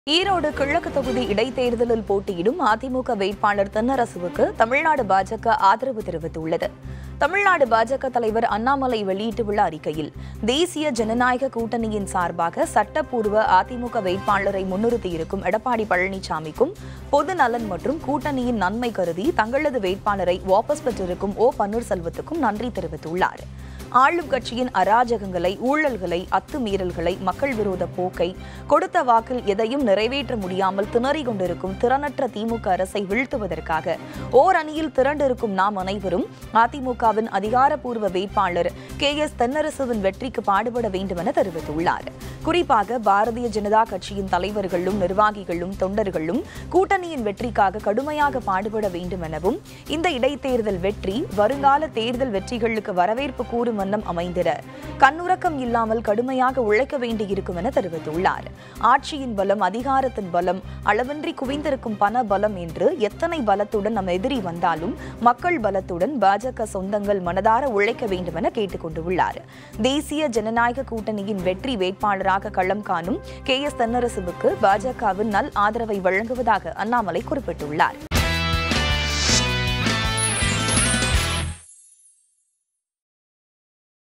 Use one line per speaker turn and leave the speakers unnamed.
ஈரோடு கிழக்கு தொகுதி இடைத்தேர்தலில் போட்டியிடும் அதிமுக வேட்பாளர் தென்னரசுவுக்கு தமிழ்நாடு பாஜக ஆதரவு தெரிவித்துள்ளது தமிழ்நாடு பாஜக தலைவர் அண்ணாமலை வெளியிட்டுள்ள அறிக்கையில் தேசிய ஜனநாயக கூட்டணியின் சார்பாக சட்டப்பூர்வ அதிமுக வேட்பாளரை முன்னிறுத்தியிருக்கும் எடப்பாடி பழனிசாமிக்கும் பொது நலன் மற்றும் கூட்டணியின் நன்மை கருதி தங்களது வேட்பாளரை வாபஸ் பெற்றிருக்கும் ஓ பன்னீர்செல்வத்துக்கும் நன்றி தெரிவித்துள்ளார் ஆளும் கட்சியின் அராஜகங்களை ஊழல்களை அத்துமீறல்களை மக்கள் விரோத போக்கை கொடுத்த வாக்கில் எதையும் நிறைவேற்ற முடியாமல் திணறிக் கொண்டிருக்கும் திறனற்ற திமுக அரசை வீழ்த்துவதற்காக ஓர் அணியில் திரண்டிருக்கும் நாம் அனைவரும் அதிமுகவின் அதிகாரப்பூர்வ வேட்பாளர் கே எஸ் தென்னரசுவின் வெற்றிக்கு பாடுபட வேண்டும் என தெரிவித்துள்ளார் குறிப்பாக பாரதிய ஜனதா கட்சியின் தலைவர்களும் நிர்வாகிகளும் தொண்டர்களும் கூட்டணியின் வெற்றிக்காக கடுமையாக பாடுபட வேண்டும் எனவும் இந்த இடைத்தேர்தல் வெற்றி வருங்கால தேர்தல் வெற்றிகளுக்கு வரவேற்பு கூறும் வண்ணம் அமைந்திட கண்ணுறக்கம் இல்லாமல் கடுமையாக உழைக்க வேண்டியிருக்கும் என தெரிவித்துள்ளார் ஆட்சியின் பலம் அதிகாரத்தின் பலம் அளவின்றி குவிந்திருக்கும் பண பலம் என்று எத்தனை பலத்துடன் நம் எதிரி வந்தாலும் மக்கள் பலத்துடன் பாஜக சொந்தங்கள் மனதார உழைக்க வேண்டும் என கேட்டுக் கொண்டுள்ளார் தேசிய ஜனநாயக கூட்டணியின் வெற்றி வேட்பாளராக களம் காணும் கே எஸ் தென்னரசுவுக்கு பாஜகவின் நல் ஆதரவை வழங்குவதாக அண்ணாமலை குறிப்பிட்டுள்ளார்